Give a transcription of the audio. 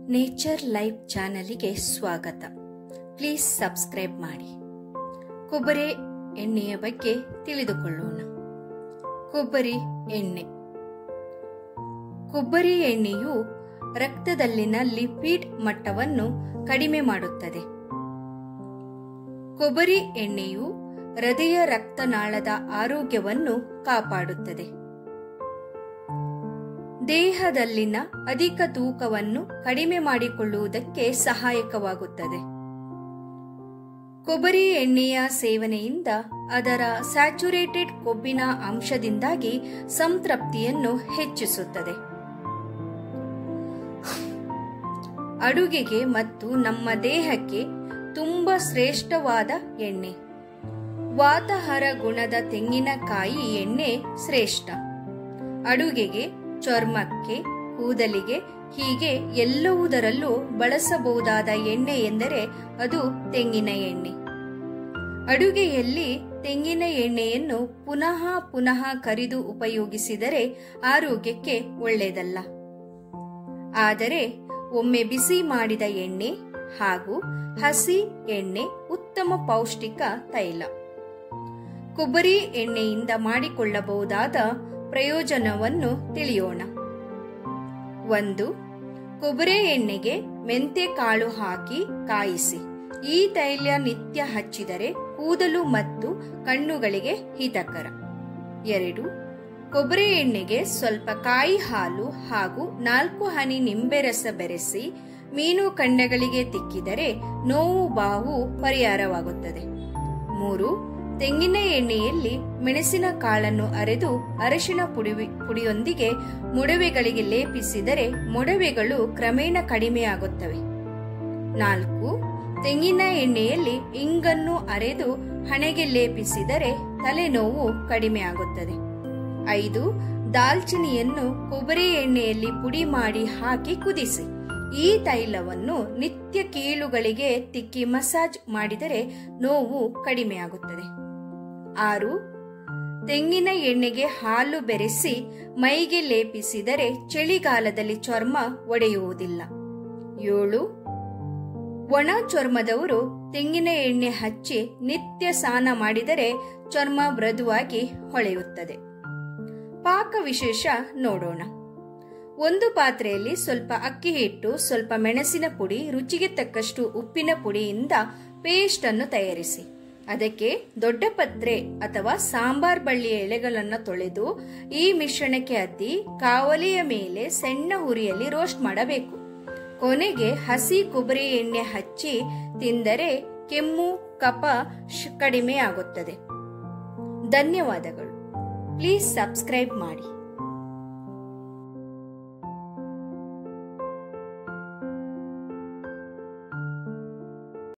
nature life ಚಾನಲಿಗೆ ಸ್ವಾಗತ please subscribe ಮಾಡಿ ಕೊಬ್ಬರಿ ಎಣ್ಣೆಯ ಬಗ್ಗೆ ತಿಳಿದುಕೊಳ್ಳೋಣ ಕೊಬ್ಬರಿ ಎಣ್ಣೆ ಕೊಬ್ಬರಿ ಎಣ್ಣೆಯು ರಕ್ತದಲ್ಲಿನ ಲಿಪಿಡ್ ಮಟ್ಟವನ್ನು ಕಡಿಮೆ ಮಾಡುತ್ತದೆ ಕೊಬ್ಬರಿ ಎಣ್ಣೆಯು ಹೃದಯ ರಕ್ತನಾಳದ ಆರೋಗ್ಯವನ್ನು ಕಾಪಾಡುತ್ತದೆ ದೇಹದಲ್ಲಿನ ಅಧಿಕ ತೂಕವನ್ನು ಕಡಿಮೆ ಮಾಡಿಕೊಳ್ಳುವುದಕ್ಕೆ ಸಹಾಯಕವಾಗುತ್ತದೆ ಕೊಬ್ಬರಿ ಎಣ್ಣೆಯ ಸೇವನೆಯಿಂದ ಅದರ ಸ್ಯಾಚುರೇಟೆಡ್ ಕೊಬ್ಬಿನ ಅಂಶದಿಂದಾಗಿ ಸಂತೃಪ್ತಿಯನ್ನು ಹೆಚ್ಚಿಸುತ್ತದೆ ಅಡುಗೆಗೆ ಮತ್ತು ನಮ್ಮ ದೇಹಕ್ಕೆ ತುಂಬಾ ಶ್ರೇಷ್ಠವಾದ ಎಣ್ಣೆ ವಾತಹರ ಗುಣದ ತೆಂಗಿನಕಾಯಿ ಎಣ್ಣೆ ಶ್ರೇಷ್ಠ ಅಡುಗೆಗೆ ಚರ್ಮಕ್ಕೆ ಕೂದಲಿಗೆ ಹೀಗೆ ಎಲ್ಲವುದರಲ್ಲೂ ಬಳಸಬಹುದಾದ ಎಣ್ಣೆ ಎಂದರೆ ಅದು ತೆಂಗಿನ ಎಣ್ಣೆ ಅಡುಗೆಯಲ್ಲಿ ತೆಂಗಿನ ಎಣ್ಣೆಯನ್ನು ಪುನಃ ಪುನಃ ಕರಿದು ಉಪಯೋಗಿಸಿದರೆ ಆರೋಗ್ಯಕ್ಕೆ ಒಳ್ಳೆಯದಲ್ಲ ಆದರೆ ಒಮ್ಮೆ ಬಿಸಿ ಮಾಡಿದ ಎಣ್ಣೆ ಹಾಗೂ ಹಸಿ ಎಣ್ಣೆ ಉತ್ತಮ ಪೌಷ್ಟಿಕ ತೈಲ ಕೊಬ್ಬರಿ ಎಣ್ಣೆಯಿಂದ ಮಾಡಿಕೊಳ್ಳಬಹುದಾದ ಪ್ರಯೋಜನವನ್ನು ತಿಳಿಯೋಣ ಒಂದು ಕೊಬ್ಬರಿ ಎಣ್ಣೆಗೆ ಮೆಂತೆ ಕಾಳು ಹಾಕಿ ಕಾಯಿಸಿ ಈ ತೈಲ ನಿತ್ಯ ಹಚ್ಚಿದರೆ ಕೂದಲು ಮತ್ತು ಕಣ್ಣುಗಳಿಗೆ ಹಿತಕರ ಎರಡು ಕೊಬ್ಬರಿ ಎಣ್ಣೆಗೆ ಸ್ವಲ್ಪ ಕಾಯಿ ಹಾಲು ಹಾಗೂ ನಾಲ್ಕು ಹನಿ ನಿಂಬೆ ರಸ ಬೆರೆಸಿ ಮೀನು ಕಂಡಗಳಿಗೆ ತಿಕ್ಕಿದರೆ ನೋವು ಬಾವು ಪರಿಹಾರವಾಗುತ್ತದೆ ಮೂರು ತೆಂಗಿನ ಎಣ್ಣೆಯಲ್ಲಿ ಮೆಣಸಿನ ಕಾಳನ್ನು ಅರೆದು ಅರಶಿನ ಪುಡಿ ಪುಡಿಯೊಂದಿಗೆ ಮೊಡವೆಗಳಿಗೆ ಲೇಪಿಸಿದರೆ ಮೊಡವೆಗಳು ಕ್ರಮೇಣ ಕಡಿಮೆಯಾಗುತ್ತವೆ ನಾಲ್ಕು ತೆಂಗಿನ ಎಣ್ಣೆಯಲ್ಲಿ ಇಂಗನ್ನು ಅರೆದು ಹಣೆಗೆ ಲೇಪಿಸಿದರೆ ತಲೆನೋವು ಕಡಿಮೆಯಾಗುತ್ತದೆ ಐದು ದಾಲ್ಚಿನಿಯನ್ನು ಕೊಬ್ಬರಿ ಎಣ್ಣೆಯಲ್ಲಿ ಪುಡಿ ಮಾಡಿ ಹಾಕಿ ಕುದಿಸಿ ಈ ತೈಲವನ್ನು ನಿತ್ಯ ಕೀಳುಗಳಿಗೆ ತಿಕ್ಕಿ ಮಸಾಜ್ ಮಾಡಿದರೆ ನೋವು ಕಡಿಮೆಯಾಗುತ್ತದೆ ಆರು ತೆಂಗಿನ ಎಣ್ಣೆಗೆ ಹಾಲು ಬೆರೆಸಿ ಮೈಗೆ ಲೇಪಿಸಿದರೆ ಚಳಿಗಾಲದಲ್ಲಿ ಚರ್ಮ ಒಡೆಯುವುದಿಲ್ಲ ಏಳು ಒಣ ಚರ್ಮದವರು ತೆಂಗಿನ ಎಣ್ಣೆ ಹಚ್ಚಿ ನಿತ್ಯ ಸ್ನಾನ ಮಾಡಿದರೆ ಚರ್ಮ ಮೃದುವಾಗಿ ಹೊಳೆಯುತ್ತದೆ ಪಾಕ ವಿಶೇಷ ನೋಡೋಣ ಒಂದು ಪಾತ್ರೆಯಲ್ಲಿ ಸ್ವಲ್ಪ ಅಕ್ಕಿ ಹಿಟ್ಟು ಸ್ವಲ್ಪ ಮೆಣಸಿನ ಪುಡಿ ರುಚಿಗೆ ತಕ್ಕಷ್ಟು ಉಪ್ಪಿನ ಪುಡಿಯಿಂದ ಪೇಸ್ಟ್ ಅನ್ನು ತಯಾರಿಸಿ ಅದಕ್ಕೆ ದೊಡ್ಡ ಪತ್ರೆ ಅಥವಾ ಸಾಂಬಾರ್ ಬಳ್ಳಿಯ ಎಲೆಗಳನ್ನು ತೊಳೆದು ಈ ಮಿಶ್ರಣಕ್ಕೆ ಅದ್ದಿ ಕಾವಲಿಯ ಮೇಲೆ ಸಣ್ಣ ಹುರಿಯಲ್ಲಿ ರೋಸ್ಟ್ ಮಾಡಬೇಕು ಕೊನೆಗೆ ಹಸಿ ಕೊಬ್ಬರಿ ಎಣ್ಣೆ ಹಚ್ಚಿ ತಿಂದರೆ ಕೆಮ್ಮು ಕಫ ಕಡಿಮೆ ಆಗುತ್ತದೆ ಧನ್ಯವಾದಗಳು ಪ್ಲೀಸ್ ಸಬ್ಸ್ಕ್ರೈಬ್ ಮಾಡಿ